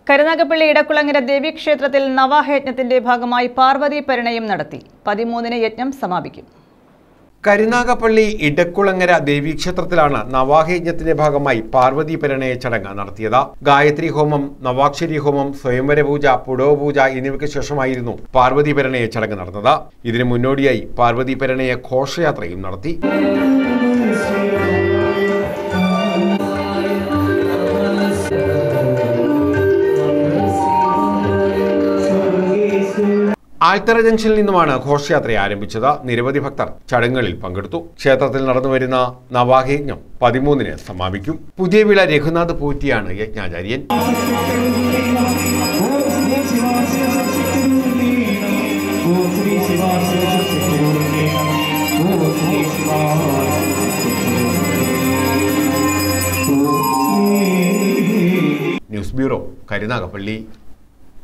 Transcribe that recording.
കരുനാഗപ്പള്ളി ഇടക്കുളങ്ങര ദേവീക്ഷേത്രത്തിൽ നവാഹയജ്ഞത്തിന്റെ ഭാഗമായി പാർവതി പരിണയം നടത്തി പതിമൂന്നിന് യജ്ഞം സമാപിക്കും കരുനാഗപ്പള്ളി ഇടക്കുളങ്ങര ദേവീക്ഷേത്രത്തിലാണ് നവാഹയജ്ഞത്തിന്റെ ഭാഗമായി പാർവതി പരിണയ ചടങ്ങ് നടത്തിയത് ഗായത്രി ഹോമം നവാക്ഷരി ഹോമം സ്വയംവര പൂജ പുടവ പൂജ എന്നിവയ്ക്ക് ശേഷമായിരുന്നു പാർവതി പരിണയ ചടങ്ങ് നടന്നത് ഇതിനു മുന്നോടിയായി പാർവതി പരിണയ ഘോഷയാത്രയും നടത്തി ആൽത്തറ ജംഗ്ഷനിൽ നിന്നുമാണ് ഘോഷയാത്ര ആരംഭിച്ചത് നിരവധി ഭക്തർ ചടങ്ങുകളിൽ പങ്കെടുത്തു ക്ഷേത്രത്തിൽ നടന്നുവരുന്ന നവാഹയജ്ഞം പതിമൂന്നിന് സമാപിക്കും പുതിയ വിള രഘുനാഥ് പൂറ്റിയാണ് യജ്ഞാചാര്യൻ ന്യൂസ് ബ്യൂറോ കരുനാഗപ്പള്ളി